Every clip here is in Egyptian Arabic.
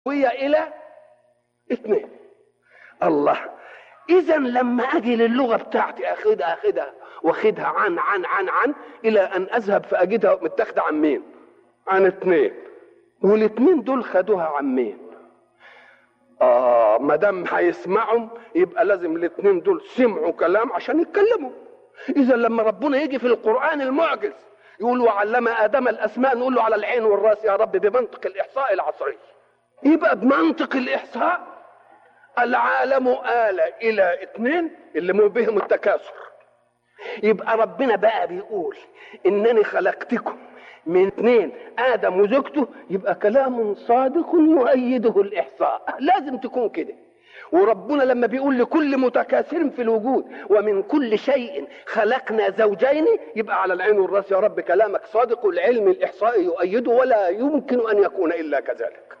وهي الى اثنين الله اذا لما اجي للغه بتاعتي اخدها اخدها واخدها عن عن عن عن الى ان اذهب فاجدها متاخده عن مين عن اثنين والاثنين دول خدوها عن مين اه ما دام هيسمعهم يبقى لازم الاثنين دول سمعوا كلام عشان يتكلموا اذا لما ربنا يجي في القران المعجز يقول وعلم ادم الاسماء نقول له على العين والراس يا رب بمنطق الاحصاء العصري يبقى بمنطق الاحصاء العالم آل إلى اثنين اللي مو بهم التكاثر يبقى ربنا بقى بيقول إنني خلقتكم من اثنين آدم وزوجته يبقى كلام صادق يؤيده الإحصاء لازم تكون كده وربنا لما بيقول لكل متكاثر في الوجود ومن كل شيء خلقنا زوجين يبقى على العين والراس يا رب كلامك صادق والعلم الإحصائي يؤيده ولا يمكن أن يكون إلا كذلك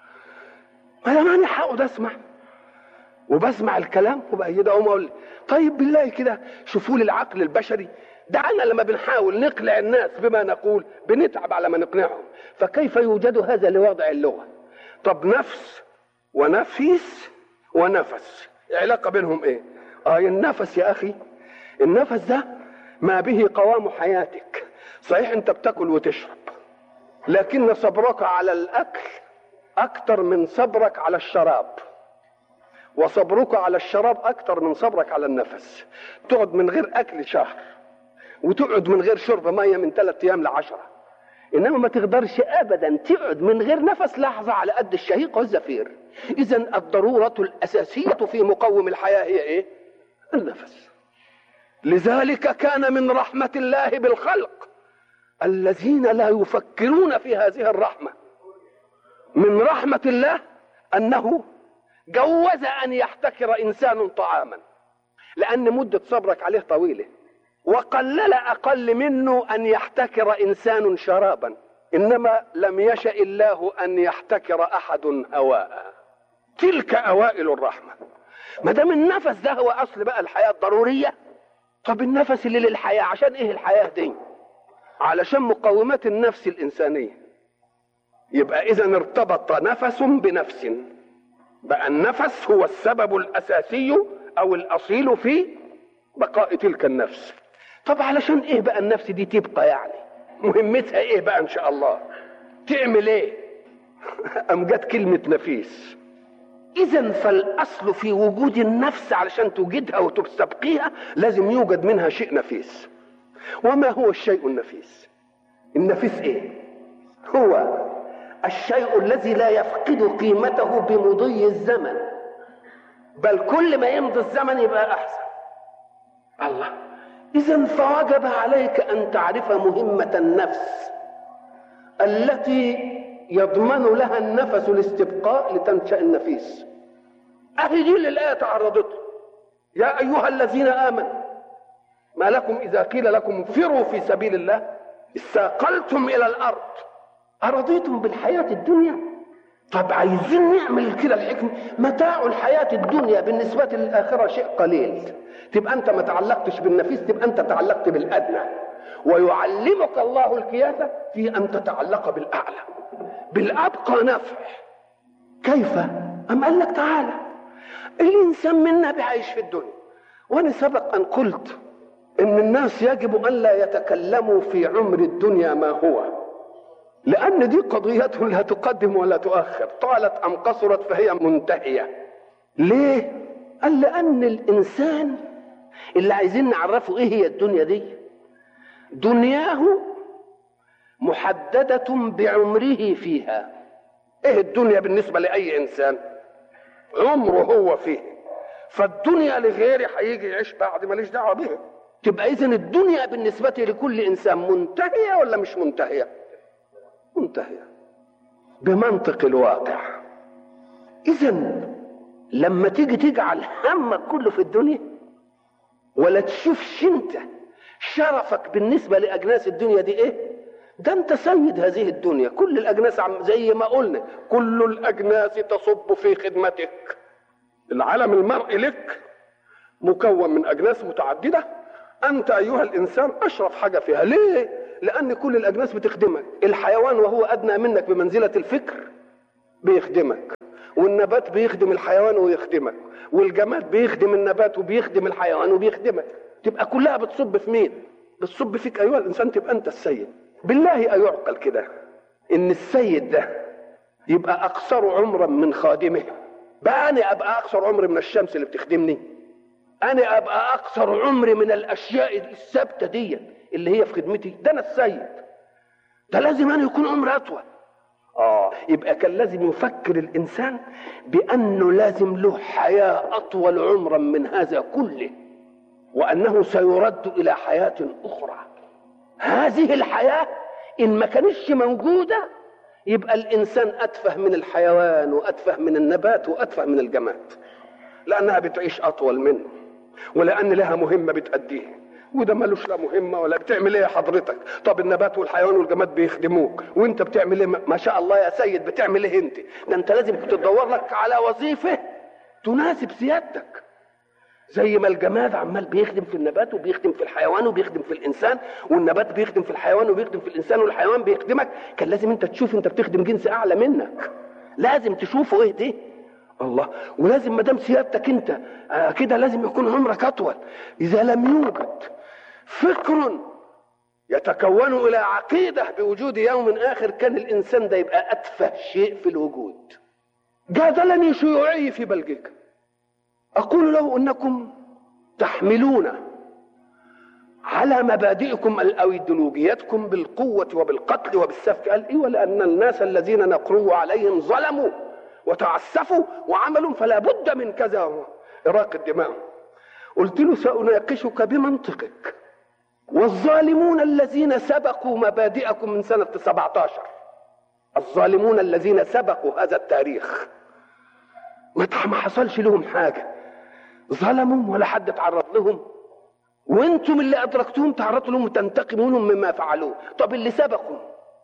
ما انا هقعد اسمع وبسمع الكلام وبأيده اقوم اقول طيب بالله كده شوفوا لي العقل البشري ده انا لما بنحاول نقنع الناس بما نقول بنتعب على ما نقنعهم فكيف يوجد هذا لوضع اللغه طب نفس ونفيس ونفس العلاقه بينهم ايه اه النفس يا اخي النفس ده ما به قوام حياتك صحيح انت بتاكل وتشرب لكن صبرك على الاكل اكتر من صبرك على الشراب وصبرك على الشراب اكتر من صبرك على النفس تقعد من غير اكل شهر وتقعد من غير شرب ميه من ثلاث ايام لعشرة انما ما تقدرش ابدا تقعد من غير نفس لحظه على قد الشهيق والزفير اذا الضروره الاساسيه في مقوم الحياه هي ايه النفس لذلك كان من رحمه الله بالخلق الذين لا يفكرون في هذه الرحمه من رحمه الله انه جوز ان يحتكر انسان طعاما لان مده صبرك عليه طويله وقلل اقل منه ان يحتكر انسان شرابا انما لم يشا الله ان يحتكر احد هواء تلك اوائل الرحمه ما دام النفس ده هو اصل بقى الحياه الضروريه طب النفس اللي للحياه عشان ايه الحياه دي علشان مقومات النفس الانسانيه يبقى اذا ارتبط نفس بنفس بقى النفس هو السبب الاساسي او الاصيل في بقاء تلك النفس طب علشان ايه بقى النفس دي تبقى يعني مهمتها ايه بقى ان شاء الله تعمل ايه ام جت كلمه نفيس اذا فالاصل في وجود النفس علشان توجدها وتستبقيها لازم يوجد منها شيء نفيس وما هو الشيء النفيس النفيس ايه هو الشيء الذي لا يفقد قيمته بمضي الزمن بل كل ما يمضي الزمن يبقى احسن الله اذا فوجب عليك ان تعرف مهمه النفس التي يضمن لها النفس الاستبقاء لتنشا النفيس اهي دي اللي الايه تعرضت يا ايها الذين امنوا ما لكم اذا قيل لكم انفروا في سبيل الله استاقلتم الى الارض أرضيتم بالحياة الدنيا طب عايزين نعمل كده الحكمة متاع الحياة الدنيا بالنسبة للآخرة شيء قليل تبقى أنت ما تعلقتش بالنفيس تبقى أنت تعلقت بالأدنى ويعلمك الله الكياسة في أن تتعلق بالأعلى بالأبقى نفع كيف؟ أم قال لك تعالى الإنسان منا بعيش في الدنيا وأنا سبق أن قلت إن الناس يجب أن لا يتكلموا في عمر الدنيا ما هو لأن دي قضية لا تقدم ولا تؤخر طالت أم قصرت فهي منتهية ليه؟ قال لأن الإنسان اللي عايزين نعرفه إيه هي الدنيا دي دنياه محددة بعمره فيها إيه الدنيا بالنسبة لأي إنسان عمره هو فيه فالدنيا لغيري هيجي يعيش بعد ماليش دعوة بها تبقى إذا الدنيا بالنسبة لكل إنسان منتهية ولا مش منتهية؟ منتهية بمنطق الواقع إذا لما تيجي تجعل همك كله في الدنيا ولا تشوفش أنت شرفك بالنسبة لأجناس الدنيا دي إيه؟ ده أنت سيد هذه الدنيا كل الأجناس عم زي ما قلنا كل الأجناس تصب في خدمتك العالم المرئي لك مكون من أجناس متعددة أنت أيها الإنسان أشرف حاجة فيها ليه؟ لأن كل الأجناس بتخدمك الحيوان وهو أدنى منك بمنزلة الفكر بيخدمك والنبات بيخدم الحيوان ويخدمك والجماد بيخدم النبات وبيخدم الحيوان وبيخدمك تبقى كلها بتصب في مين بتصب فيك ايها الانسان تبقى انت السيد بالله ايعقل كده ان السيد ده يبقى اقصر عمرا من خادمه بقى انا ابقى اقصر عمري من الشمس اللي بتخدمني انا ابقى اقصر عمري من الاشياء الثابته دي اللي هي في خدمتي ده انا السيد ده لازم انا يكون عمري اطول اه يبقى كان لازم يفكر الانسان بانه لازم له حياه اطول عمرا من هذا كله وانه سيرد الى حياه اخرى هذه الحياه ان ما كانتش موجوده يبقى الانسان اتفه من الحيوان واتفه من النبات واتفه من الجماد لانها بتعيش اطول منه ولان لها مهمه بتاديها وده ملوش لا مهمه ولا بتعمل ايه يا حضرتك طب النبات والحيوان والجماد بيخدموك وانت بتعمل ايه ما شاء الله يا سيد بتعمل ايه انت ده انت لازم تدور لك على وظيفه تناسب سيادتك زي ما الجماد عمال بيخدم في النبات وبيخدم في الحيوان وبيخدم في الانسان والنبات بيخدم في الحيوان وبيخدم في الانسان والحيوان بيخدمك كان لازم انت تشوف انت بتخدم جنس اعلى منك لازم تشوفه ايه دي الله ولازم ما دام سيادتك انت آه كده لازم يكون عمرك اطول اذا لم يوجد فكر يتكون الى عقيده بوجود يوم اخر كان الانسان ده يبقى اتفه شيء في الوجود جادلني شيوعي في بلجيكا اقول له انكم تحملون على مبادئكم او ايديولوجيتكم بالقوه وبالقتل وبالسفك قال ايه ولان الناس الذين نقروا عليهم ظلموا وتعسفوا وعملوا فلا بد من كذا اراق الدماء قلت له ساناقشك بمنطقك والظالمون الذين سبقوا مبادئكم من سنه 17 الظالمون الذين سبقوا هذا التاريخ ما حصلش لهم حاجه ظلموا ولا حد تعرض لهم وانتم اللي ادركتوهم تعرضوا لهم وتنتقمون مما فعلوه طب اللي سبقوا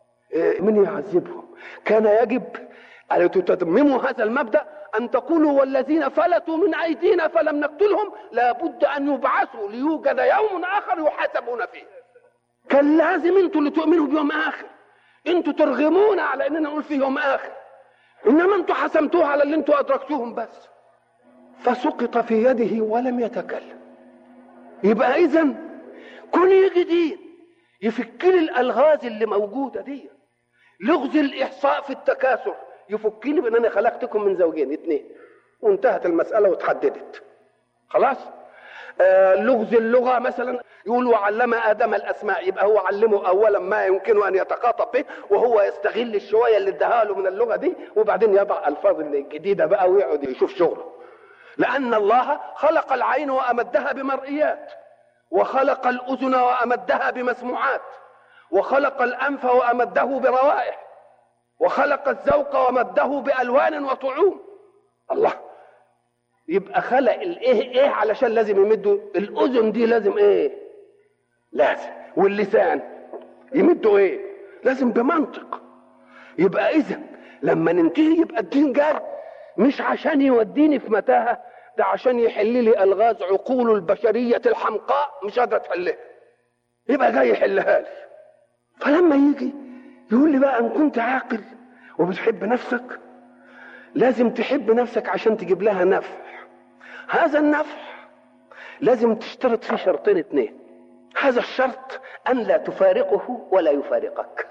من يعذبهم كان يجب أن تتمموا هذا المبدأ أن تقولوا والذين فلتوا من أيدينا فلم نقتلهم لابد أن يبعثوا ليوجد يوم آخر يحاسبون فيه كان لازم انتوا اللي تؤمنوا بيوم آخر انتوا ترغمونا على اننا نقول فيه يوم آخر انما انتوا حسمتوه على اللي انتوا ادركتوهم بس فسقط في يده ولم يتكلم يبقى اذا كن يجي دين يفك لي الالغاز اللي موجوده دي لغز الاحصاء في التكاثر يفكني بان انا خلقتكم من زوجين اثنين وانتهت المساله وتحددت خلاص آه لغز اللغه مثلا يقول وعلم ادم الاسماء يبقى هو علمه اولا ما يمكن ان يتخاطب به وهو يستغل الشويه اللي اداها له من اللغه دي وبعدين يضع الفاظ الجديده بقى ويقعد يشوف شغله لان الله خلق العين وامدها بمرئيات وخلق الاذن وامدها بمسموعات وخلق الانف وامده بروائح وخلق الذوق ومده بالوان وطعوم الله يبقى خلق الايه ايه علشان لازم يمدوا الاذن دي لازم ايه لازم واللسان يمدوا ايه لازم بمنطق يبقى اذا لما ننتهي يبقى الدين جاي مش عشان يوديني في متاهه ده عشان يحل لي الغاز عقول البشريه الحمقاء مش قادره تحلها يبقى جاي يحلها لي فلما يجي يقول لي بقى ان كنت عاقل وبتحب نفسك لازم تحب نفسك عشان تجيب لها نفع هذا النفع لازم تشترط فيه شرطين اثنين هذا الشرط ان لا تفارقه ولا يفارقك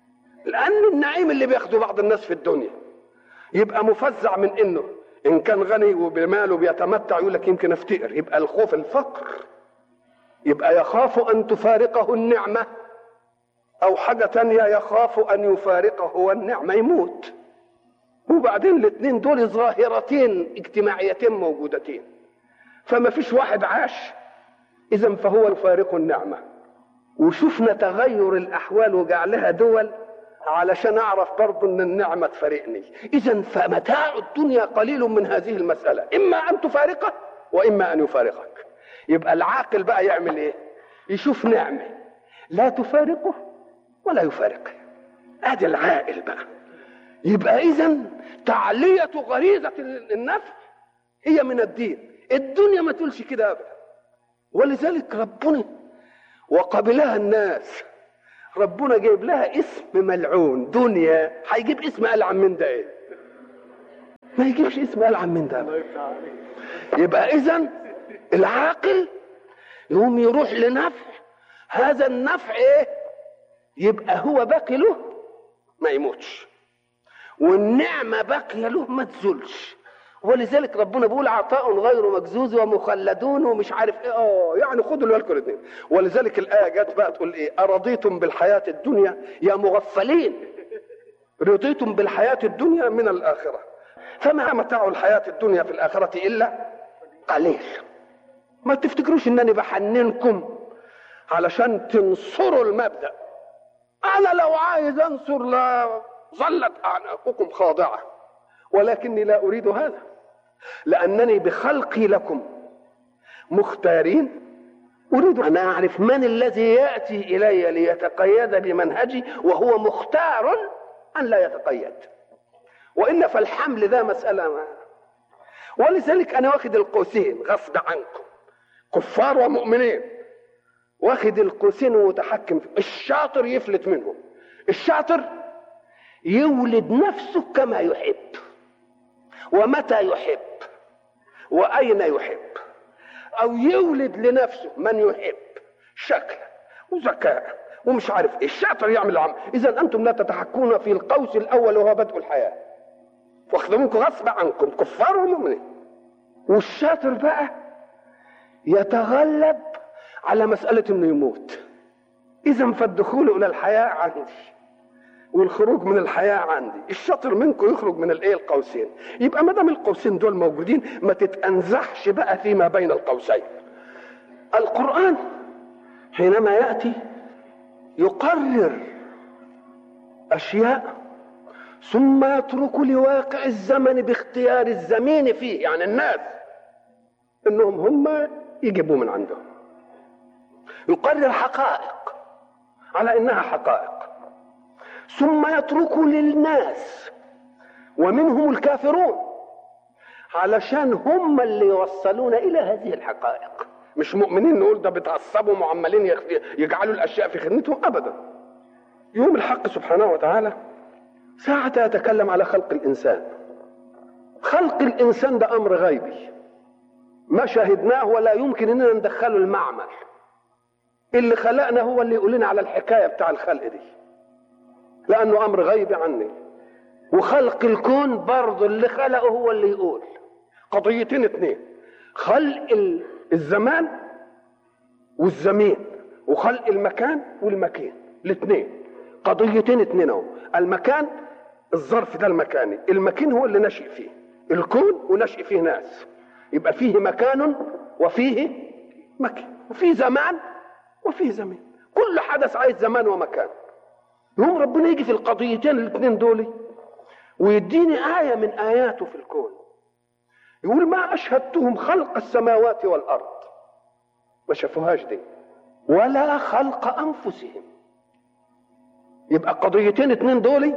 لان النعيم اللي بياخده بعض الناس في الدنيا يبقى مفزع من انه ان كان غني وبماله بيتمتع يقول لك يمكن افتقر يبقى الخوف الفقر يبقى يخاف ان تفارقه النعمه او حاجه تانية يخاف ان يفارقه والنعمه يموت وبعدين الاثنين دول ظاهرتين اجتماعيتين موجودتين فما فيش واحد عاش اذا فهو يفارق النعمه وشفنا تغير الاحوال وجعلها دول علشان اعرف برضه ان النعمه تفارقني اذا فمتاع الدنيا قليل من هذه المساله اما ان تفارقه واما ان يفارقك يبقى العاقل بقى يعمل ايه يشوف نعمه لا تفارقه ولا يفارقه ادي العاقل بقى يبقى اذا تعليه غريزه النفع هي من الدين الدنيا ما تقولش كده ابدا ولذلك ربنا وقبلها الناس ربنا جايب لها اسم ملعون دنيا هيجيب اسم العن من ده ايه ما يجيبش اسم العن من ده يبقى اذا العاقل يقوم يروح لنفع هذا النفع ايه يبقى هو باقي له ما يموتش والنعمه باقيه له ما تزولش ولذلك ربنا بيقول عطاء غير مجزوز ومخلدون ومش عارف ايه اه يعني خدوا بالكم الاثنين ولذلك الايه جت بقى تقول ايه ارضيتم بالحياه الدنيا يا مغفلين رضيتم بالحياه الدنيا من الاخره فما متاع الحياه الدنيا في الاخره الا قليل ما تفتكروش انني بحننكم علشان تنصروا المبدا انا لو عايز انصر لا ظلت اعناقكم خاضعه ولكني لا اريد هذا لانني بخلقي لكم مختارين اريد ان اعرف من الذي ياتي الي ليتقيد بمنهجي وهو مختار ان لا يتقيد والا فالحمل ذا مساله ما ولذلك انا واخد القوسين غصب عنكم كفار ومؤمنين واخد القوسين ومتحكم فيه الشاطر يفلت منهم الشاطر يولد نفسه كما يحب ومتى يحب واين يحب او يولد لنفسه من يحب شكلا وذكاء ومش عارف ايه الشاطر يعمل العمل اذا انتم لا تتحكمون في القوس الاول وهو بدء الحياه واخذ منكم غصب عنكم كفار ومؤمنين والشاطر بقى يتغلب على مسألة انه يموت اذا فالدخول الى الحياة عندي والخروج من الحياة عندي الشاطر منكم يخرج من الايه القوسين يبقى ما دام القوسين دول موجودين ما تتأنزحش بقى فيما بين القوسين القرآن حينما يأتي يقرر أشياء ثم يترك لواقع الزمن باختيار الزمين فيه يعني الناس انهم هم يجيبوا من عندهم يقرر حقائق على انها حقائق ثم يترك للناس ومنهم الكافرون علشان هم اللي يوصلون الى هذه الحقائق مش مؤمنين نقول ده بيتعصبوا وعمالين يجعلوا الاشياء في خدمتهم ابدا يوم الحق سبحانه وتعالى ساعة يتكلم على خلق الإنسان خلق الإنسان ده أمر غيبي ما شاهدناه ولا يمكن اننا ندخله المعمل اللي خلقنا هو اللي يقول لنا على الحكايه بتاع الخلق دي لانه امر غيبي عني وخلق الكون برضه اللي خلقه هو اللي يقول قضيتين اتنين خلق الزمان والزمين وخلق المكان والمكان الاثنين قضيتين اتنين اهو المكان الظرف ده المكاني المكان هو اللي نشئ فيه الكون ونشئ فيه ناس يبقى فيه مكان وفيه مكان وفيه زمان وفيه زمان كل حدث عايز زمان ومكان يوم ربنا يجي في القضيتين الاثنين دول ويديني آية من آياته في الكون يقول ما أشهدتهم خلق السماوات والأرض ما شافوهاش دي ولا خلق أنفسهم يبقى قضيتين اتنين دول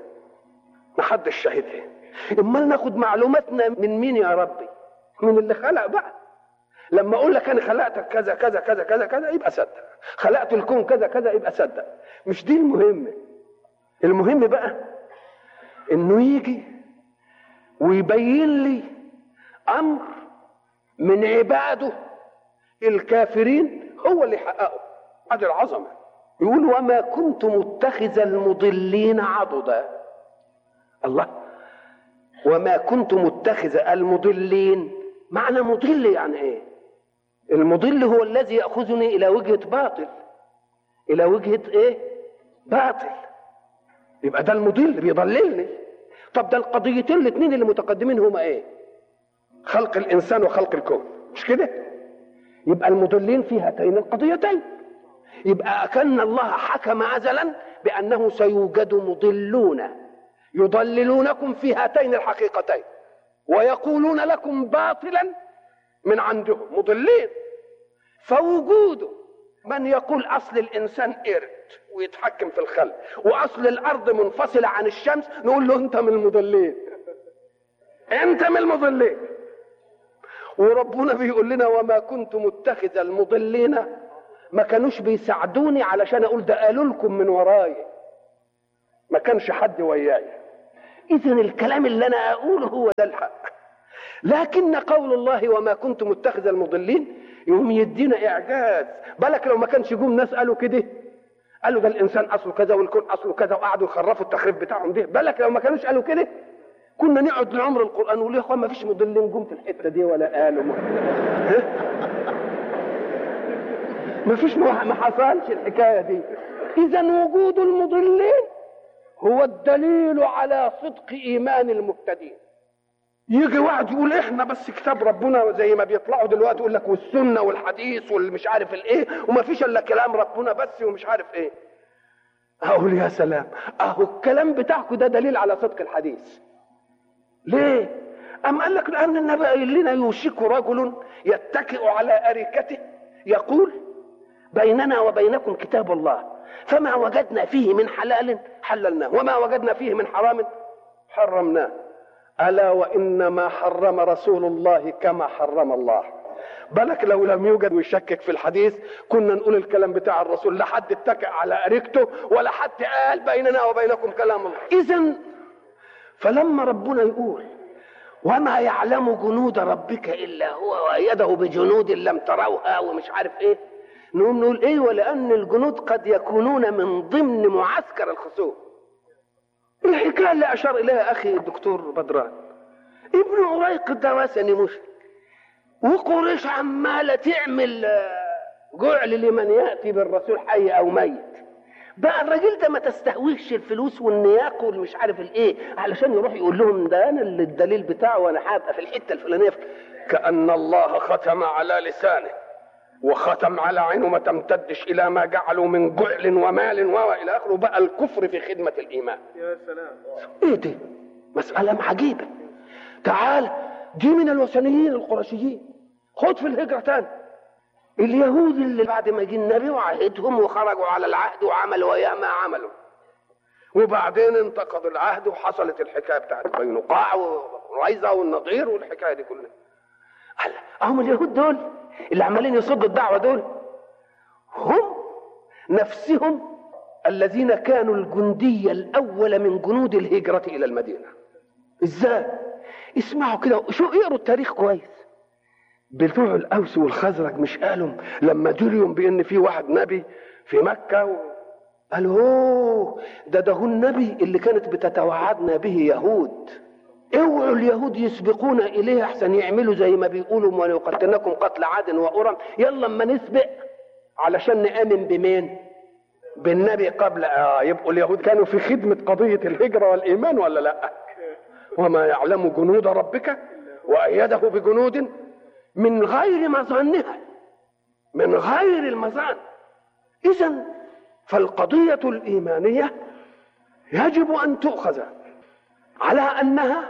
محدش شاهدها امال ناخد معلوماتنا من مين يا ربي من اللي خلق بقى لما اقول لك انا خلقتك كذا كذا كذا كذا كذا يبقى صدق خلقت الكون كذا كذا يبقى صدق مش دي المهمه المهم بقى انه يجي ويبين لي امر من عباده الكافرين هو اللي حققه ادي العظمه يقول وما كنت متخذ المضلين عضدا الله وما كنت متخذ المضلين معنى مضل يعني ايه المضل هو الذي ياخذني الى وجهه باطل الى وجهه ايه باطل يبقى ده المضل بيضللني طب ده القضيتين الاثنين اللي متقدمين هما ايه خلق الانسان وخلق الكون مش كده يبقى المضلين في هاتين القضيتين يبقى كان الله حكم ازلا بانه سيوجد مضلون يضللونكم في هاتين الحقيقتين ويقولون لكم باطلا من عندهم مضلين فوجود من يقول اصل الانسان قرد ويتحكم في الخلق واصل الارض منفصله عن الشمس نقول له انت من المضلين انت من المضلين وربنا بيقول لنا وما كنت متخذ المضلين ما كانوش بيساعدوني علشان اقول ده قالوا لكم من ورايا ما كانش حد وياي اذا الكلام اللي انا اقوله هو ده الحق لكن قول الله وما كنت متخذ المضلين يقوم يدينا اعجاز بالك لو ما كانش يقوم ناس قالوا كده قالوا ده الانسان اصله كذا والكون اصله كذا وقعدوا يخرفوا التخريف بتاعهم ده بالك لو ما كانوش قالوا كده كنا نقعد لعمر القران ونقول يا اخوان ما فيش مضلين جم في الحته دي ولا قالوا ما, ما فيش ما حصلش الحكايه دي اذا وجود المضلين هو الدليل على صدق ايمان المهتدين يجي واحد يقول احنا بس كتاب ربنا زي ما بيطلعوا دلوقتي يقول لك والسنه والحديث والمش عارف الايه وما فيش الا كلام ربنا بس ومش عارف ايه اقول يا سلام اهو الكلام بتاعكم ده دليل على صدق الحديث ليه ام قال لك لان النبي قال لنا يوشك رجل يتكئ على اريكته يقول بيننا وبينكم كتاب الله فما وجدنا فيه من حلال حللناه وما وجدنا فيه من حرام حرمناه الا وانما حرم رسول الله كما حرم الله بالك لو لم يوجد ويشكك في الحديث كنا نقول الكلام بتاع الرسول لا حد اتكأ على اريكته ولا حد قال بيننا وبينكم كلام الله اذا فلما ربنا يقول وما يعلم جنود ربك الا هو وايده بجنود لم تروها ومش عارف ايه نقوم نقول ايه ولان الجنود قد يكونون من ضمن معسكر الخصوم الحكايه اللي اشار اليها اخي الدكتور بدران ابن عريق ده وثني مشرك وقريش عماله تعمل جعل لمن ياتي بالرسول حي او ميت بقى الراجل ده ما تستهويش الفلوس والنياق والمش عارف الايه علشان يروح يقول لهم ده انا اللي الدليل بتاعه وانا هبقى في الحته الفلانيه كان الله ختم على لسانه وختم على عينه ما تمتدش الى ما جعلوا من جعل ومال والى اخره بقى الكفر في خدمه الايمان يا سلام ايه دي مساله عجيبه تعال دي من الوثنيين القرشيين خد في الهجره تاني اليهود اللي بعد ما جه النبي وعهدهم وخرجوا على العهد وعملوا ويا ما عملوا وبعدين انتقضوا العهد وحصلت الحكايه بتاعت قينقاع وقريظه والنضير والحكايه دي كلها هلا هم اليهود دول اللي عمالين يصدوا الدعوه دول هم نفسهم الذين كانوا الجندي الاول من جنود الهجره الى المدينه ازاي اسمعوا كده شو اقروا التاريخ كويس بتوع الاوس والخزرج مش قالوا لما جريهم بان في واحد نبي في مكه و... قالوا اوه ده ده هو النبي اللي كانت بتتوعدنا به يهود اوعوا اليهود يسبقون اليه احسن يعملوا زي ما بيقولوا وليقتلنكم قتل عاد وارم يلا اما نسبق علشان نامن بمين بالنبي قبل آه يبقوا اليهود كانوا في خدمه قضيه الهجره والايمان ولا لا وما يعلم جنود ربك وايده بجنود من غير مظانها من غير المظان اذا فالقضيه الايمانيه يجب ان تؤخذ على انها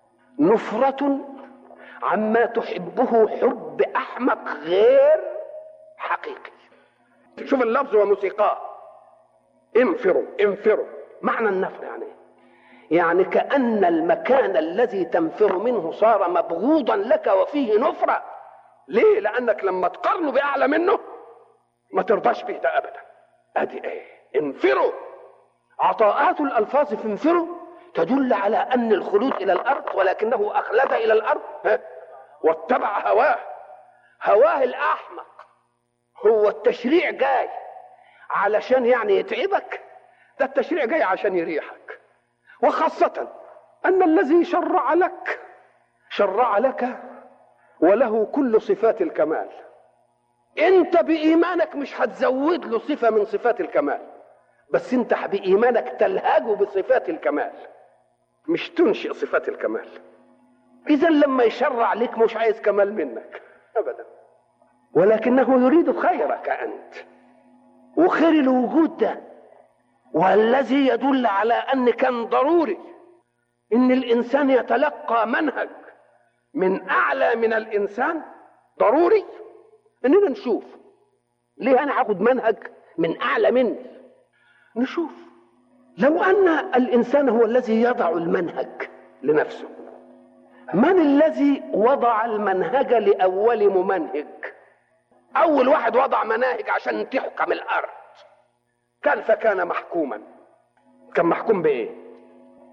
نفره عما تحبه حب احمق غير حقيقي شوف اللفظ وموسيقاه انفروا انفروا معنى النفر يعني يعني كأن المكان الذي تنفر منه صار مبغوضا لك وفيه نفرة ليه؟ لأنك لما تقارنه بأعلى منه ما ترضاش به ده أبدا أدي إيه؟ انفروا عطاءات الألفاظ في انفروا تدل على أن الخلود إلى الأرض ولكنه أخلد إلى الأرض ها؟ واتبع هواه هواه الأحمق هو التشريع جاي علشان يعني يتعبك ده التشريع جاي عشان يريحك وخاصة أن الذي شرع لك شرع لك وله كل صفات الكمال انت بإيمانك مش هتزود له صفة من صفات الكمال بس انت بإيمانك تلهجه بصفات الكمال مش تنشئ صفات الكمال إذا لما يشرع لك مش عايز كمال منك أبدا ولكنه يريد خيرك أنت وخير الوجود ده والذي يدل على ان كان ضروري ان الانسان يتلقى منهج من اعلى من الانسان ضروري اننا نشوف ليه انا هاخد منهج من اعلى مني نشوف لو ان الانسان هو الذي يضع المنهج لنفسه من الذي وضع المنهج لاول ممنهج اول واحد وضع مناهج عشان تحكم الارض كان فكان محكوما كان محكوم بايه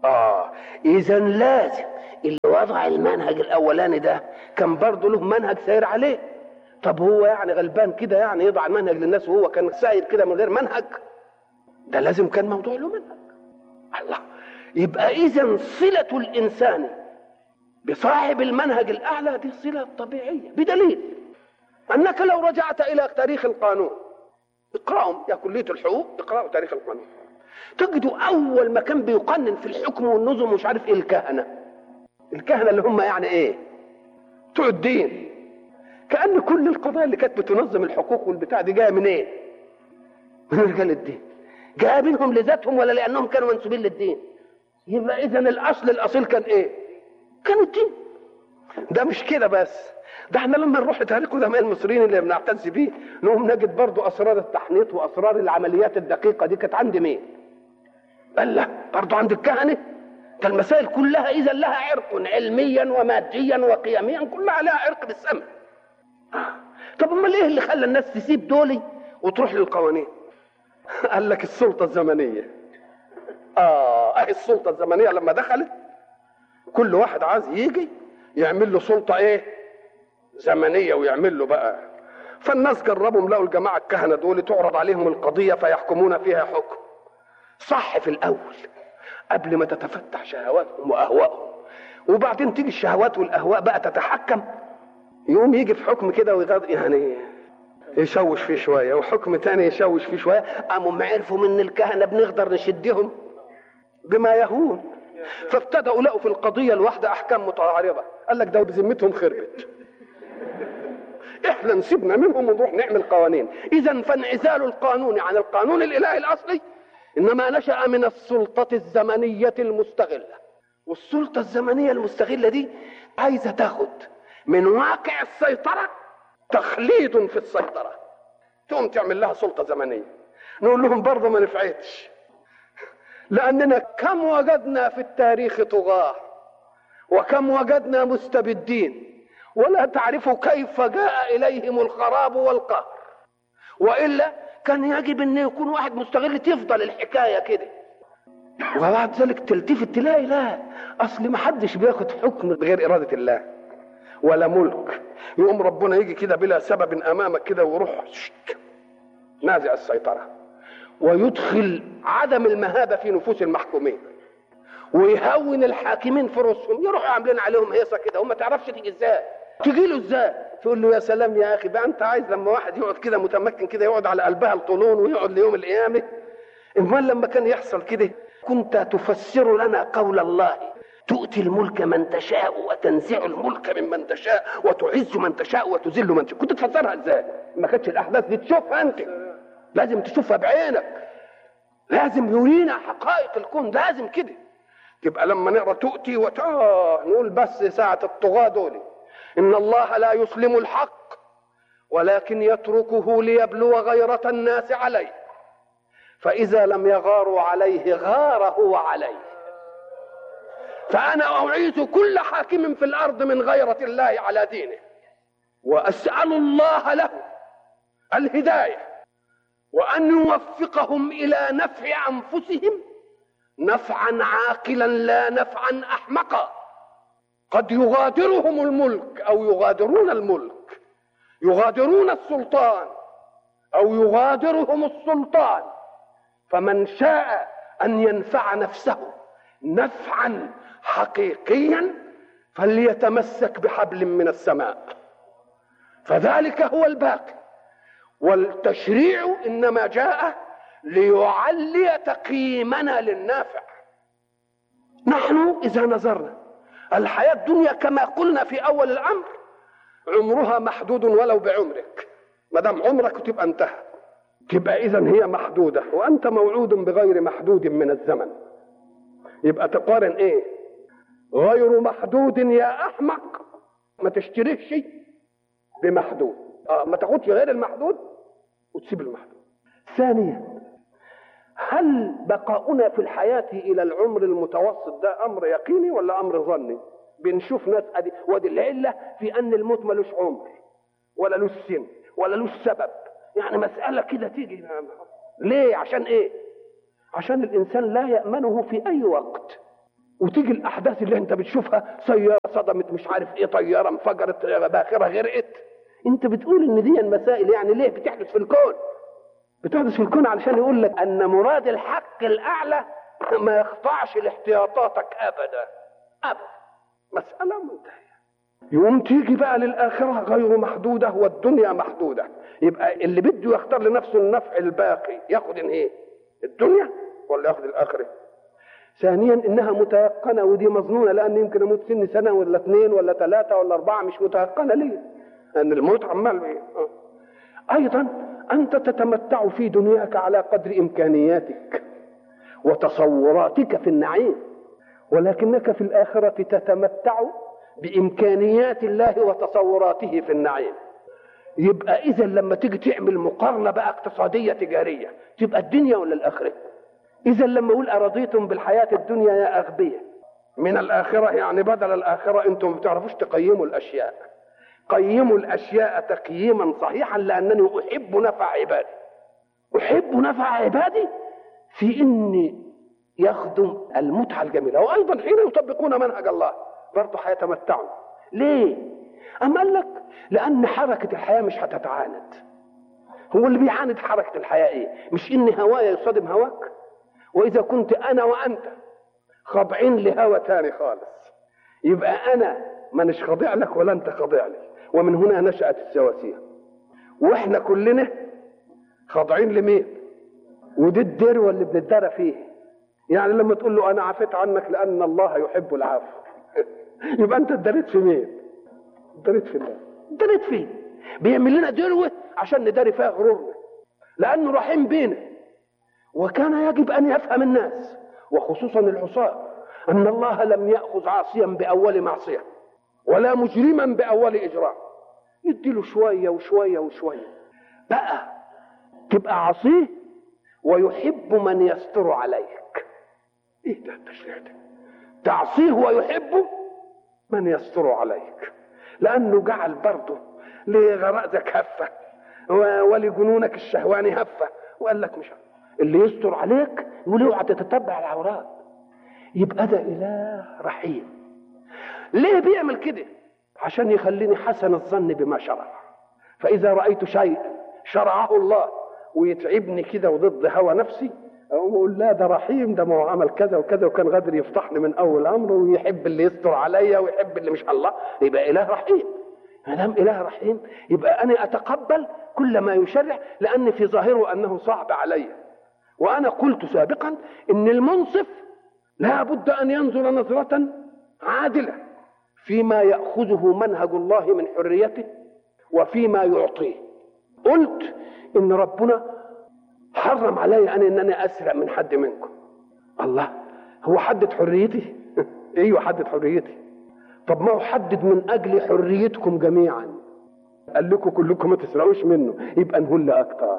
اه اذا لازم اللي وضع المنهج الاولاني ده كان برضه له منهج ساير عليه طب هو يعني غلبان كده يعني يضع المنهج للناس وهو كان ساير كده من غير منهج ده لازم كان موضوع له منهج الله يبقى اذا صله الانسان بصاحب المنهج الاعلى دي صله طبيعيه بدليل انك لو رجعت الى تاريخ القانون اقراهم يا كليه الحقوق اقراوا تاريخ القانون تجدوا اول ما كان بيقنن في الحكم والنظم ومش عارف ايه الكهنه الكهنه اللي هم يعني ايه بتوع الدين كان كل القضايا اللي كانت بتنظم الحقوق والبتاع دي جايه منين إيه؟ من رجال الدين جايه منهم لذاتهم ولا لانهم كانوا منسوبين للدين يبقى اذا الاصل الاصيل كان ايه كان الدين ده مش كده بس ده احنا لما نروح لتاريخ قدماء المصريين اللي بنعتز بيه نقوم نجد برضو اسرار التحنيط واسرار العمليات الدقيقه دي كانت عند مين قال لا برضو عند الكهنه ده المسائل كلها اذا لها عرق علميا وماديا وقيميا كلها لها عرق بالسمع آه. طب امال ايه اللي خلى الناس تسيب دولي وتروح للقوانين قال لك السلطه الزمنيه اه اهي السلطه الزمنيه لما دخلت كل واحد عايز يجي يعمل له سلطه ايه زمنيه ويعمل له بقى فالناس جربوا لقوا الجماعه الكهنه دول تعرض عليهم القضيه فيحكمون فيها حكم صح في الاول قبل ما تتفتح شهواتهم واهوائهم وبعدين تيجي الشهوات والاهواء بقى تتحكم يقوم يجي في حكم كده ويغض يعني يشوش فيه شويه وحكم تاني يشوش فيه شويه قاموا عرفوا من الكهنه بنقدر نشدهم بما يهون فابتدأوا لقوا في القضية الواحدة أحكام متعارضة قال لك ده بذمتهم خربت احنا نسيبنا منهم ونروح نعمل قوانين اذا فانعزال القانون عن القانون الالهي الاصلي انما نشا من السلطه الزمنيه المستغله والسلطه الزمنيه المستغله دي عايزه تاخد من واقع السيطره تخليد في السيطره تقوم تعمل لها سلطه زمنيه نقول لهم برضه ما نفعتش لاننا كم وجدنا في التاريخ طغاه وكم وجدنا مستبدين ولا تعرف كيف جاء اليهم الخراب والقهر والا كان يجب ان يكون واحد مستغل تفضل الحكايه كده وبعد ذلك تلتفت تلاقي لا اصل ما حدش بياخد حكم بغير اراده الله ولا ملك يقوم ربنا يجي كده بلا سبب امامك كده ويروح شك نازع السيطره ويدخل عدم المهابه في نفوس المحكومين ويهون الحاكمين في رؤوسهم يروحوا عاملين عليهم هيصه كده وما تعرفش تيجي ازاي تجي له ازاي تقول له يا سلام يا اخي بقى انت عايز لما واحد يقعد كده متمكن كده يقعد على قلبها الطولون ويقعد ليوم القيامه امال لما كان يحصل كده كنت تفسر لنا قول الله تؤتي الملك من تشاء وتنزع الملك ممن تشاء وتعز من تشاء وتذل من تشاء كنت تفسرها ازاي ما كانتش الاحداث دي تشوفها انت لازم تشوفها بعينك لازم يرينا حقائق الكون لازم كده يبقى لما نقرا تؤتي وت... نقول بس ساعه الطغاه دول ان الله لا يسلم الحق ولكن يتركه ليبلو غيرة الناس عليه فإذا لم يغاروا عليه غار هو عليه فأنا أعيذ كل حاكم في الأرض من غيرة الله على دينه وأسأل الله له الهداية وأن يوفقهم إلى نفع أنفسهم نفعا عاقلا لا نفعا أحمقا قد يغادرهم الملك او يغادرون الملك يغادرون السلطان او يغادرهم السلطان فمن شاء ان ينفع نفسه نفعا حقيقيا فليتمسك بحبل من السماء فذلك هو الباقي والتشريع انما جاء ليعلي تقييمنا للنافع نحن اذا نظرنا الحياة الدنيا كما قلنا في أول الأمر عمرها محدود ولو بعمرك ما دام عمرك تبقى انتهى تبقى إذا هي محدودة وأنت موعود بغير محدود من الزمن يبقى تقارن إيه غير محدود يا أحمق ما تشتريش بمحدود آه ما تاخدش غير المحدود وتسيب المحدود ثانيا هل بقاؤنا في الحياة إلى العمر المتوسط ده أمر يقيني ولا أمر ظني؟ بنشوف ناس أدي ودي العلة في أن الموت ملوش عمر ولا له سن ولا له سبب يعني مسألة كده تيجي ليه عشان إيه؟ عشان الإنسان لا يأمنه في أي وقت وتيجي الاحداث اللي انت بتشوفها سياره صدمت مش عارف ايه طياره انفجرت باخره غرقت انت بتقول ان دي المسائل يعني ليه بتحدث في الكون بتحدث في الكون علشان يقول لك ان مراد الحق الاعلى ما يخضعش لاحتياطاتك ابدا ابدا مساله منتهيه يقوم تيجي بقى للاخره غير محدوده والدنيا محدوده يبقى اللي بده يختار لنفسه النفع الباقي ياخد ايه الدنيا ولا ياخد الاخره ثانيا انها متيقنه ودي مظنونه لان يمكن اموت سن سنه ولا اثنين ولا ثلاثه ولا اربعه مش متيقنه ليه؟ لان الموت عمال بيه ايضا انت تتمتع في دنياك على قدر امكانياتك وتصوراتك في النعيم ولكنك في الاخره تتمتع بامكانيات الله وتصوراته في النعيم يبقى اذا لما تيجي تعمل مقارنه بقى اقتصاديه تجاريه تبقى الدنيا ولا الاخره اذا لما اقول ارضيتم بالحياه الدنيا يا اغبياء من الاخره يعني بدل الاخره انتم ما بتعرفوش تقيموا الاشياء قيموا الاشياء تقييما صحيحا لانني احب نفع عبادي احب نفع عبادي في اني يخدم المتعه الجميله وايضا حين يطبقون منهج الله برضه هيتمتعوا ليه أم قال لك لأن حركة الحياة مش هتتعاند هو اللي بيعاند حركة الحياة إيه مش إن هوايا يصادم هواك وإذا كنت أنا وأنت خاضعين لهوى تاني خالص يبقى أنا مانيش خاضع لك ولا أنت خاضع لي ومن هنا نشأت السواسية وإحنا كلنا خاضعين لمين ودي الدروة اللي بندرى فيه يعني لما تقول له أنا عفيت عنك لأن الله يحب العفو يبقى أنت اتدريت في مين اتدريت في الله اتدريت فيه بيعمل لنا دروة عشان نداري فيها غرورنا لأنه رحيم بينا وكان يجب أن يفهم الناس وخصوصا العصاة أن الله لم يأخذ عاصيا بأول معصية ولا مجرما بأول إجرام يديله شوية وشوية وشوية بقى تبقى عصيه ويحب من يستر عليك ايه ده التشريع ده تعصيه ويحب من يستر عليك لانه جعل برضه لغرائزك هفه ولجنونك الشهواني هفه وقال لك مش اللي يستر عليك يقول اوعى تتتبع العورات يبقى ده اله رحيم ليه بيعمل كده عشان يخليني حسن الظن بما شرع فاذا رايت شيئا شرعه الله ويتعبني كده وضد هوى نفسي اقوم اقول لا ده رحيم ده ما هو عمل كذا وكذا وكان قادر يفضحني من اول امره ويحب اللي يستر عليا ويحب اللي مش الله يبقى اله رحيم ما دام اله رحيم يبقى انا اتقبل كل ما يشرع لان في ظاهره انه صعب علي وانا قلت سابقا ان المنصف لا بد ان ينظر نظره عادله فيما ياخذه منهج الله من حريته وفيما يعطيه قلت ان ربنا حرم علي ان انني اسرق من حد منكم الله هو حدد حريتي ايوه حدد حريتي طب ما هو حدد من اجل حريتكم جميعا قال لكم كلكم ما تسرقوش منه يبقى نهل اكتر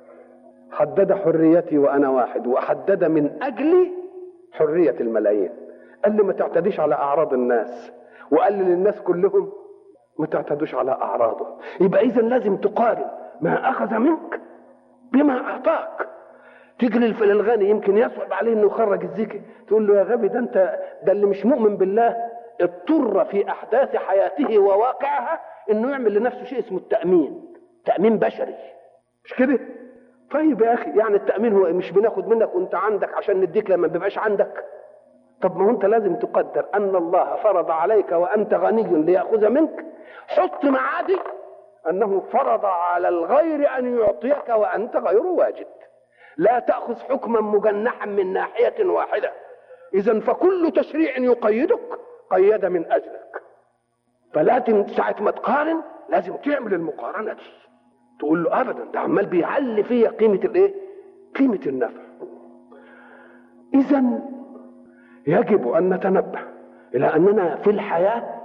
حدد حريتي وانا واحد وحدد من اجلي حريه الملايين قال لي ما تعتديش على اعراض الناس وقال للناس كلهم ما تعتدوش على اعراضه يبقى اذا لازم تقارن ما اخذ منك بما اعطاك تيجي للغني يمكن يصعب عليه انه يخرج الزكي تقول له يا غبي ده انت ده اللي مش مؤمن بالله اضطر في احداث حياته وواقعها انه يعمل لنفسه شيء اسمه التامين تامين بشري مش كده طيب يا اخي يعني التامين هو مش بناخد منك وانت عندك عشان نديك لما بيبقاش عندك طب ما هو انت لازم تقدر ان الله فرض عليك وانت غني لياخذ منك حط معادي انه فرض على الغير ان يعطيك وانت غير واجد لا تاخذ حكما مجنحا من ناحيه واحده اذا فكل تشريع يقيدك قيد من اجلك فلازم ساعه ما تقارن لازم تعمل المقارنه دي تقول له ابدا ده عمال بيعلي فيا قيمه الايه قيمه النفع اذا يجب ان نتنبه الى اننا في الحياه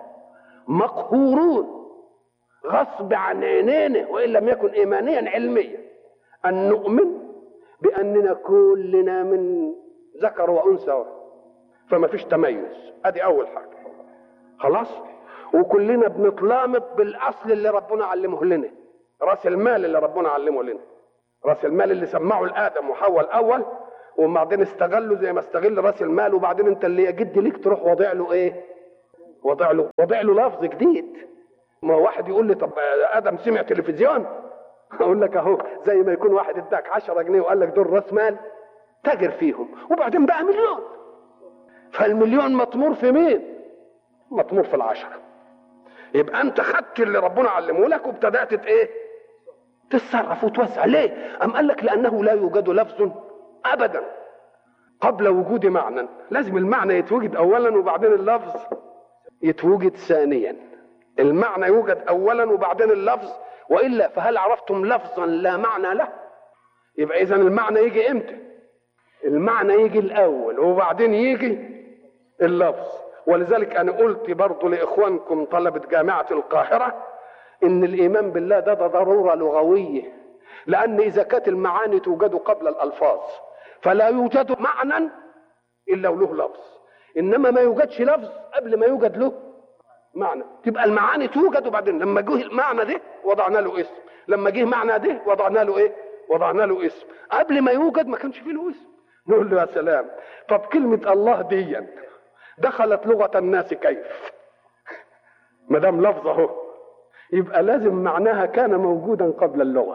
مقهورون غصب عن عينينا وان لم يكن ايمانيا علميا ان نؤمن باننا كلنا من ذكر وانثى فما فيش تميز ادي اول حاجه خلاص وكلنا بنتلامط بالاصل اللي ربنا علمه لنا راس المال اللي ربنا علمه لنا راس المال اللي سمعه لادم وحواء الاول وبعدين استغله زي ما استغل راس المال وبعدين انت اللي يجد ليك تروح واضع له ايه واضع له واضع له لفظ جديد ما واحد يقول لي طب ادم سمع تلفزيون اقول لك اهو زي ما يكون واحد اداك 10 جنيه وقال لك دول راس مال تاجر فيهم وبعدين بقى مليون فالمليون مطمور في مين مطمور في العشرة يبقى انت خدت اللي ربنا علمه لك وابتدات ايه تتصرف وتوسع ليه ام قال لك لانه لا يوجد لفظ ابدا قبل وجود معنى لازم المعنى يتوجد اولا وبعدين اللفظ يتوجد ثانيا المعنى يوجد اولا وبعدين اللفظ والا فهل عرفتم لفظا لا معنى له يبقى اذا المعنى يجي امتى المعنى يجي الاول وبعدين يجي اللفظ ولذلك انا قلت برضو لاخوانكم طلبه جامعه القاهره ان الايمان بالله ده, ده ضروره لغويه لان اذا كانت المعاني توجد قبل الالفاظ فلا يوجد معنى الا وله لفظ انما ما يوجدش لفظ قبل ما يوجد له معنى تبقى المعاني توجد وبعدين لما جه المعنى ده وضعنا له اسم لما جه معنى ده وضعنا له ايه وضعنا له اسم قبل ما يوجد ما كانش فيه له اسم نقول له يا سلام طب كلمة الله دي دخلت لغة الناس كيف ما دام لفظ اهو يبقى لازم معناها كان موجودا قبل اللغة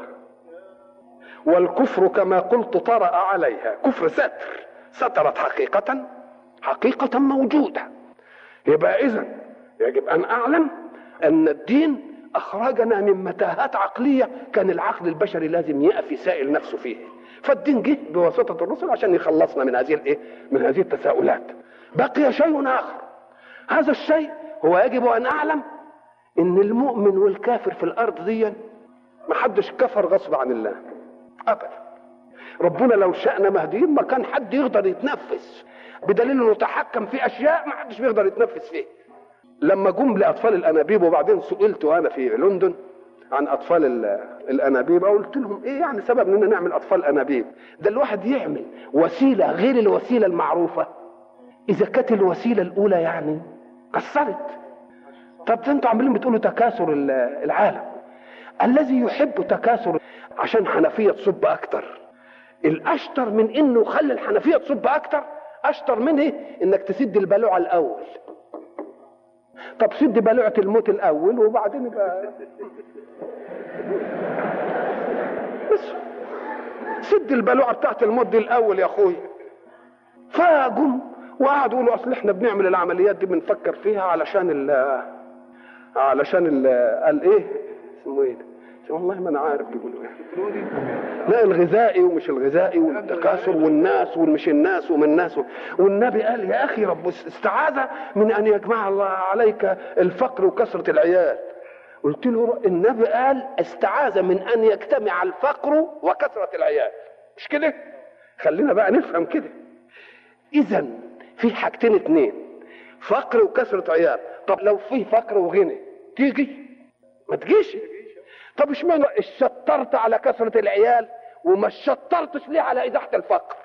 والكفر كما قلت طرأ عليها كفر ستر سترت حقيقة حقيقة موجودة يبقى إذا يجب أن أعلم أن الدين أخرجنا من متاهات عقلية كان العقل البشري لازم يقف يسائل نفسه فيه فالدين جه بواسطة الرسل عشان يخلصنا من هذه الإيه؟ من هذه التساؤلات بقي شيء آخر هذا الشيء هو يجب أن أعلم إن المؤمن والكافر في الأرض دي ما حدش كفر غصب عن الله أبدا ربنا لو شأنا مهديين ما كان حد يقدر يتنفس بدليل انه تحكم في اشياء ما حدش بيقدر يتنفس فيها لما جم لاطفال الانابيب وبعدين سئلت وانا في لندن عن اطفال الانابيب قلت لهم ايه يعني سبب اننا نعمل اطفال انابيب ده الواحد يعمل وسيله غير الوسيله المعروفه اذا كانت الوسيله الاولى يعني قصرت طب ده انتوا عاملين بتقولوا تكاثر العالم الذي يحب تكاثر عشان حنفيه تصب اكتر الاشطر من انه خلي الحنفيه تصب اكتر اشطر منه انك تسد البلوعه الاول طب سد بلوعه الموت الاول وبعدين يبقى بس سد البلوعه بتاعت الموت دي الاول يا اخوي فجم وقعدوا يقولوا اصل احنا بنعمل العمليات دي بنفكر فيها علشان ال علشان ال قال ايه اسمه ايه ده والله ما انا عارف بيقولوا ايه لا الغذائي ومش الغذائي والتكاثر والناس ومش الناس ومن الناس والنبي قال يا اخي رب استعاذ من ان يجمع الله عليك الفقر وكثره العيال قلت له النبي قال استعاذ من ان يجتمع الفقر وكثره العيال مش كده خلينا بقى نفهم كده اذا في حاجتين اتنين فقر وكثره عيال طب لو في فقر وغنى تيجي ما تجيش طب اشمعنى اشطرت على كثرة العيال وما شطرتش ليه على إزاحة الفقر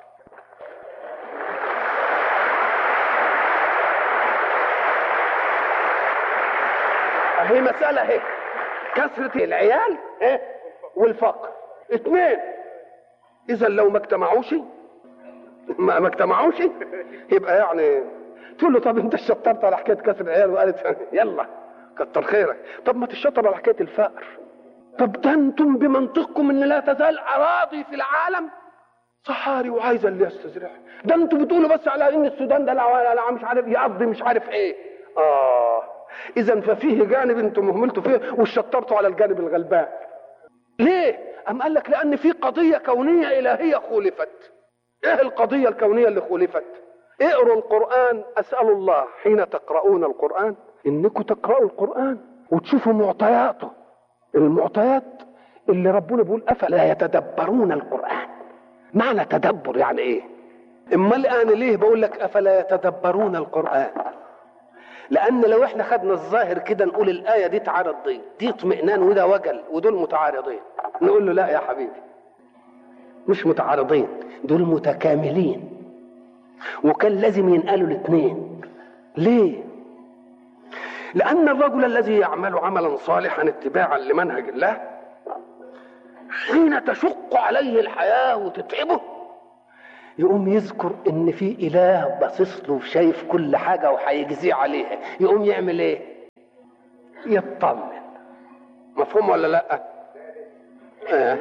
هي مسألة هيك كثرة العيال ايه والفقر اثنين إذا لو ما اجتمعوش ما, ما اجتمعوش يبقى يعني تقول له طب انت شطرت على حكايه كسر العيال وقالت يلا كتر خيرك طب ما تشطر على حكايه الفقر طب ده انتم بمنطقكم ان لا تزال اراضي في العالم صحاري وعايزه اللي يستزرع ده انتوا بتقولوا بس على ان السودان ده لا, لا مش عارف يقضي مش عارف ايه اه اذا ففيه جانب انتم مهملتوا فيه وشطرتوا على الجانب الغلبان ليه ام قال لك لان في قضيه كونيه الهيه خولفت ايه القضيه الكونيه اللي خولفت اقروا القران اسال الله حين تقرؤون القران انكم تقرأوا القران وتشوفوا معطياته المعطيات اللي ربنا بيقول افلا يتدبرون القران معنى تدبر يعني ايه امال انا ليه بقول لك افلا يتدبرون القران لان لو احنا خدنا الظاهر كده نقول الايه دي تعارض دي دي اطمئنان وده وجل ودول متعارضين نقول له لا يا حبيبي مش متعارضين دول متكاملين وكان لازم ينقلوا الاثنين ليه لأن الرجل الذي يعمل عملا صالحا اتباعا لمنهج الله حين تشق عليه الحياة وتتعبه يقوم يذكر ان في اله باصص له وشايف كل حاجه وهيجزيه عليها يقوم يعمل ايه يطمن مفهوم ولا لا آه.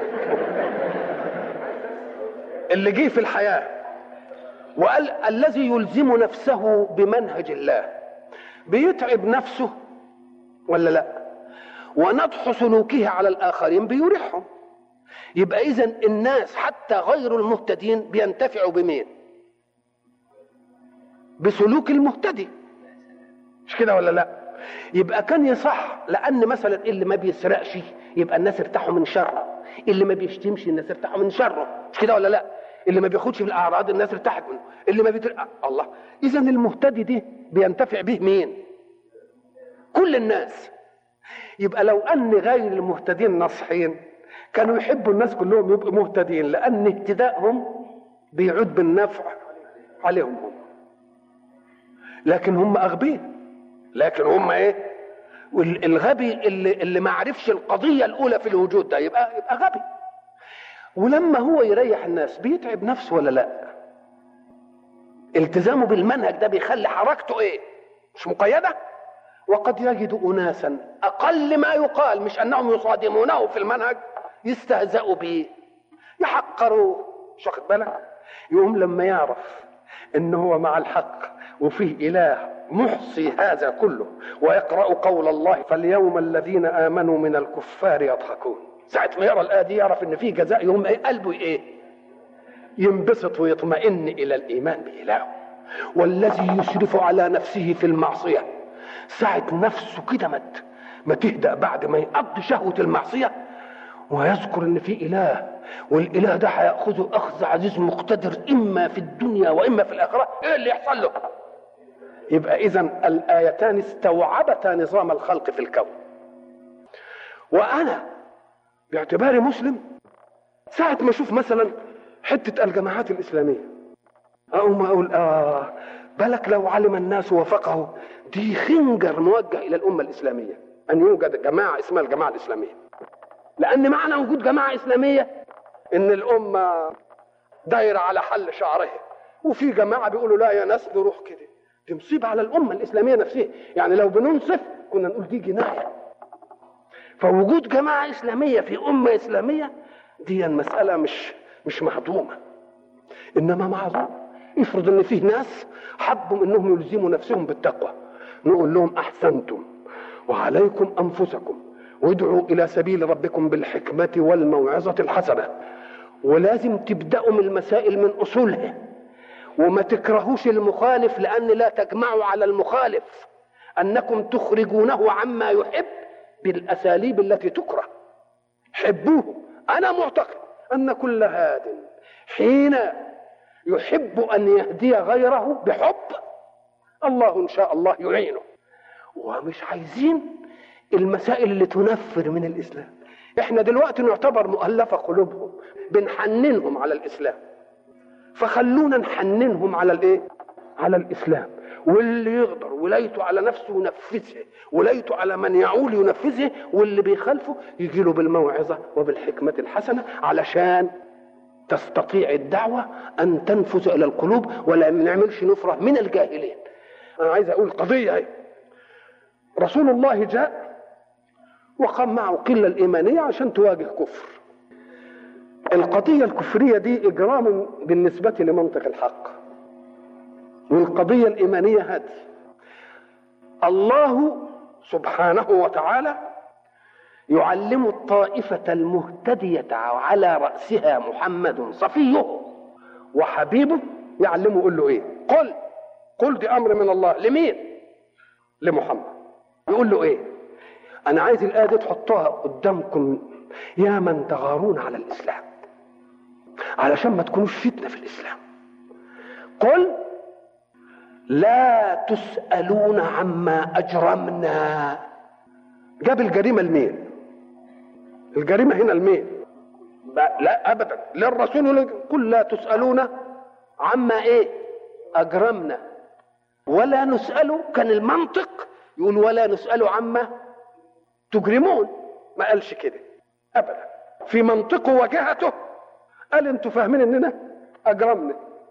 اللي جه في الحياه وقال الذي يلزم نفسه بمنهج الله بيتعب نفسه ولا لا ونضح سلوكه على الاخرين بيريحهم يبقى اذا الناس حتى غير المهتدين بينتفعوا بمين بسلوك المهتدي مش كده ولا لا يبقى كان يصح لان مثلا اللي ما بيسرقش يبقى الناس ارتاحوا من شره اللي ما بيشتمش الناس ارتاحوا من شره مش كده ولا لا اللي ما بياخدش في الاعراض الناس ارتاحت منه اللي ما بيتر... الله اذا المهتدي دي بينتفع به مين كل الناس يبقى لو ان غير المهتدين ناصحين كانوا يحبوا الناس كلهم يبقوا مهتدين لان اهتدائهم بيعود بالنفع عليهم هم لكن هم اغبياء لكن هم ايه والغبي اللي اللي ما عرفش القضيه الاولى في الوجود ده يبقى يبقى غبي ولما هو يريح الناس بيتعب نفسه ولا لا التزامه بالمنهج ده بيخلي حركته ايه مش مقيده وقد يجد اناسا اقل ما يقال مش انهم يصادمونه في المنهج يستهزأوا به يحقروه مش واخد بالك يقوم لما يعرف ان هو مع الحق وفيه اله محصي هذا كله ويقرا قول الله فاليوم الذين امنوا من الكفار يضحكون ساعه ما يقرا الايه دي يعرف ان في جزاء يوم ايه قلبه ايه ينبسط ويطمئن الى الايمان بالهه والذي يشرف على نفسه في المعصيه ساعه نفسه كده ما ما تهدأ بعد ما يقضي شهوه المعصيه ويذكر ان في اله والاله ده هياخذه اخذ عزيز مقتدر اما في الدنيا واما في الاخره ايه اللي يحصل له يبقى اذا الايتان استوعبتا نظام الخلق في الكون وانا باعتباري مسلم ساعة ما اشوف مثلا حتة الجماعات الاسلامية اقوم اقول اه بالك لو علم الناس وفقهوا دي خنجر موجه الى الامة الاسلامية ان يوجد جماعة اسمها الجماعة الاسلامية لان معنى وجود جماعة اسلامية ان الامة دايرة على حل شعرها وفي جماعة بيقولوا لا يا ناس نروح كده دي مصيبة على الأمة الإسلامية نفسها يعني لو بننصف كنا نقول دي جناية فوجود جماعة إسلامية في أمة إسلامية دي مسألة مش مش مهضومة إنما معذور افرض إن فيه ناس حبوا إنهم يلزموا نفسهم بالتقوى نقول لهم أحسنتم وعليكم أنفسكم وادعوا إلى سبيل ربكم بالحكمة والموعظة الحسنة ولازم تبدأوا من المسائل من أصولها وما تكرهوش المخالف لأن لا تجمعوا على المخالف أنكم تخرجونه عما يحب بالأساليب التي تكره حبوه أنا معتقد أن كل هاد حين يحب أن يهدي غيره بحب الله إن شاء الله يعينه ومش عايزين المسائل اللي تنفر من الإسلام احنا دلوقتي نعتبر مؤلفة قلوبهم بنحننهم على الإسلام فخلونا نحننهم على الايه على الاسلام واللي يقدر ولايته على نفسه ينفذها ولايته على من يعول ينفذها واللي بيخالفه يجي له بالموعظه وبالحكمه الحسنه علشان تستطيع الدعوه ان تنفذ الى القلوب ولا نعملش نفره من الجاهلين انا عايز اقول قضيه اهي رسول الله جاء وقام معه قله الايمانيه عشان تواجه كفر القضية الكفرية دي إجرام بالنسبة لمنطق الحق والقضية الإيمانية هذه الله سبحانه وتعالى يعلم الطائفة المهتدية على رأسها محمد صفيه وحبيبه يعلمه يقول له إيه قل قل دي أمر من الله لمين لمحمد يقول له إيه أنا عايز الآية دي تحطها قدامكم يا من تغارون على الإسلام علشان ما تكونوش فتنة في الإسلام قل لا تسألون عما أجرمنا جاب الجريمة لمين الجريمة هنا لمين لا أبدا للرسول قل لا تسألون عما إيه أجرمنا ولا نسأل كان المنطق يقول ولا نسأل عما تجرمون ما قالش كده أبدا في منطقه وجهته قال انتوا فاهمين اننا اجرمنا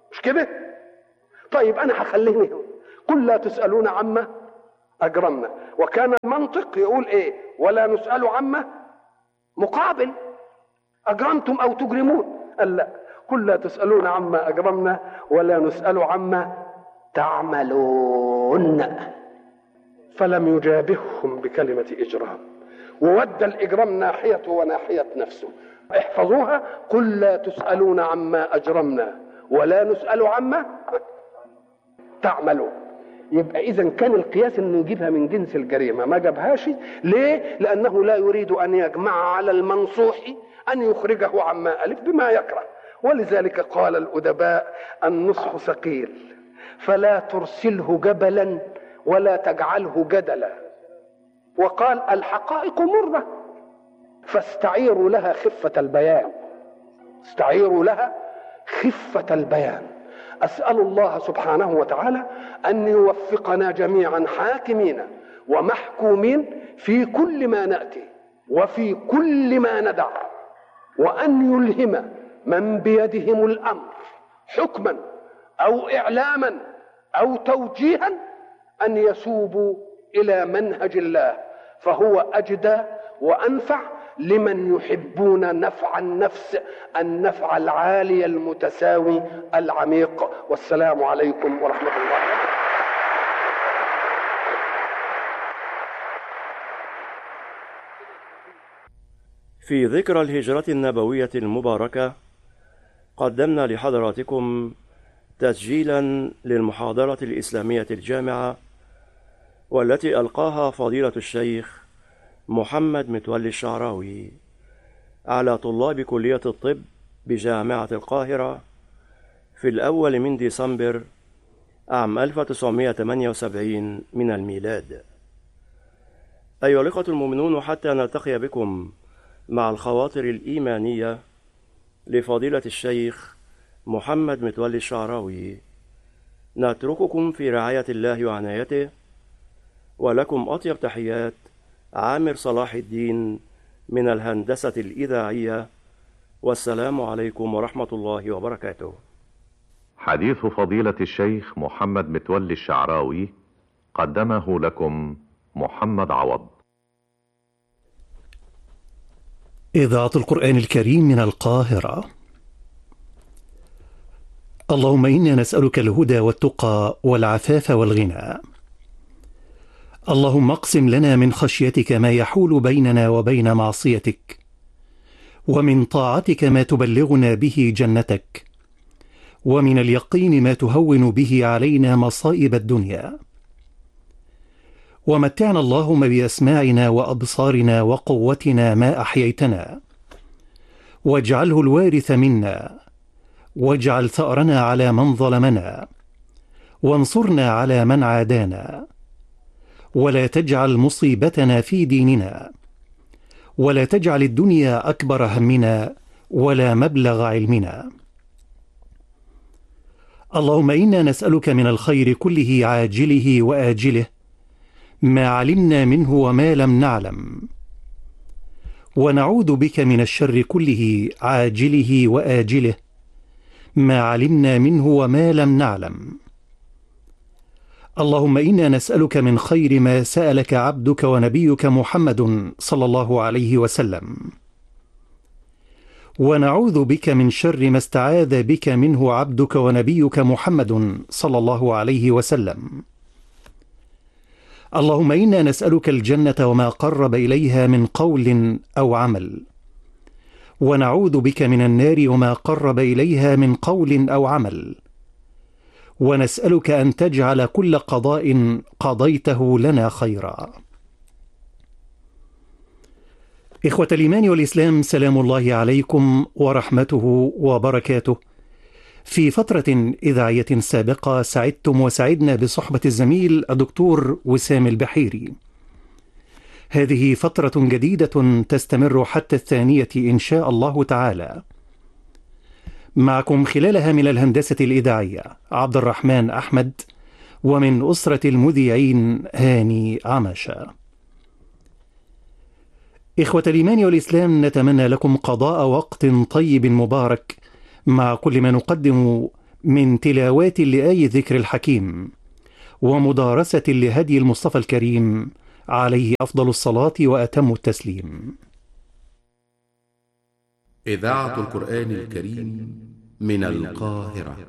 مش كده طيب انا هخليني قل لا تسالون عما اجرمنا وكان المنطق يقول ايه ولا نسال عما مقابل اجرمتم او تجرمون قال لا قل لا تسالون عما اجرمنا ولا نسال عما تعملون فلم يجابههم بكلمه اجرام وودى الاجرام ناحيته وناحيه نفسه احفظوها قل لا تسالون عما اجرمنا ولا نسال عما تعملون يبقى اذا كان القياس انه يجيبها من جنس الجريمه ما جابهاش ليه لانه لا يريد ان يجمع على المنصوح ان يخرجه عما الف بما يكره ولذلك قال الادباء النصح ثقيل فلا ترسله جبلا ولا تجعله جدلا وقال الحقائق مره فاستعيروا لها خفه البيان استعيروا لها خفه البيان اسال الله سبحانه وتعالى ان يوفقنا جميعا حاكمين ومحكومين في كل ما ناتي وفي كل ما ندع وان يلهم من بيدهم الامر حكما او اعلاما او توجيها ان يسوبوا الى منهج الله فهو اجدى وانفع لمن يحبون نفع النفس النفع العالي المتساوي العميق والسلام عليكم ورحمه الله في ذكرى الهجرة النبوية المباركة قدمنا لحضراتكم تسجيلا للمحاضرة الإسلامية الجامعة والتي ألقاها فضيلة الشيخ محمد متولي الشعراوي على طلاب كلية الطب بجامعة القاهرة في الأول من ديسمبر عام 1978 من الميلاد أيها الأخوة المؤمنون حتى نلتقي بكم مع الخواطر الإيمانية لفضيلة الشيخ محمد متولي الشعراوي نترككم في رعاية الله وعنايته ولكم أطيب تحيات عامر صلاح الدين من الهندسة الإذاعية والسلام عليكم ورحمة الله وبركاته حديث فضيلة الشيخ محمد متولي الشعراوي قدمه لكم محمد عوض إذاعة القرآن الكريم من القاهرة اللهم إنا نسألك الهدى والتقى والعفاف والغنى اللهم اقسم لنا من خشيتك ما يحول بيننا وبين معصيتك ومن طاعتك ما تبلغنا به جنتك ومن اليقين ما تهون به علينا مصائب الدنيا ومتعنا اللهم باسماعنا وابصارنا وقوتنا ما احييتنا واجعله الوارث منا واجعل ثارنا على من ظلمنا وانصرنا على من عادانا ولا تجعل مصيبتنا في ديننا ولا تجعل الدنيا اكبر همنا ولا مبلغ علمنا اللهم انا نسالك من الخير كله عاجله واجله ما علمنا منه وما لم نعلم ونعوذ بك من الشر كله عاجله واجله ما علمنا منه وما لم نعلم اللهم انا نسالك من خير ما سالك عبدك ونبيك محمد صلى الله عليه وسلم ونعوذ بك من شر ما استعاذ بك منه عبدك ونبيك محمد صلى الله عليه وسلم اللهم انا نسالك الجنه وما قرب اليها من قول او عمل ونعوذ بك من النار وما قرب اليها من قول او عمل ونسالك ان تجعل كل قضاء قضيته لنا خيرا اخوه الايمان والاسلام سلام الله عليكم ورحمته وبركاته في فترة إذاعية سابقة سعدتم وسعدنا بصحبة الزميل الدكتور وسام البحيري. هذه فترة جديدة تستمر حتى الثانية إن شاء الله تعالى. معكم خلالها من الهندسة الإذاعية عبد الرحمن أحمد ومن أسرة المذيعين هاني عماشة. إخوة الإيمان والإسلام نتمنى لكم قضاء وقت طيب مبارك مع كل ما نقدم من تلاوات لآي الذكر الحكيم ومدارسة لهدي المصطفى الكريم عليه أفضل الصلاة وأتم التسليم إذاعة القرآن الكريم من القاهرة